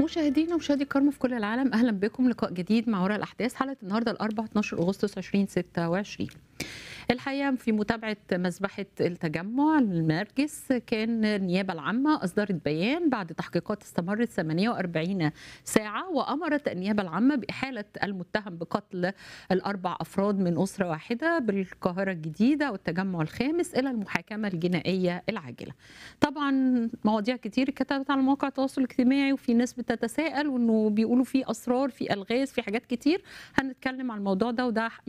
مشاهدينا ومشاهدي الكرام في كل العالم اهلا بكم لقاء جديد مع وراء الاحداث حلقه النهارده الاربعاء 12 اغسطس 2026 الحقيقه في متابعه مذبحه التجمع المرجس كان النيابه العامه اصدرت بيان بعد تحقيقات استمرت 48 ساعه وامرت النيابه العامه باحاله المتهم بقتل الاربع افراد من اسره واحده بالقاهره الجديده والتجمع الخامس الى المحاكمه الجنائيه العاجله. طبعا مواضيع كتير كتبت على مواقع التواصل الاجتماعي وفي ناس بتتساءل وانه بيقولوا في اسرار في الغاز في حاجات كتير هنتكلم عن الموضوع ده وده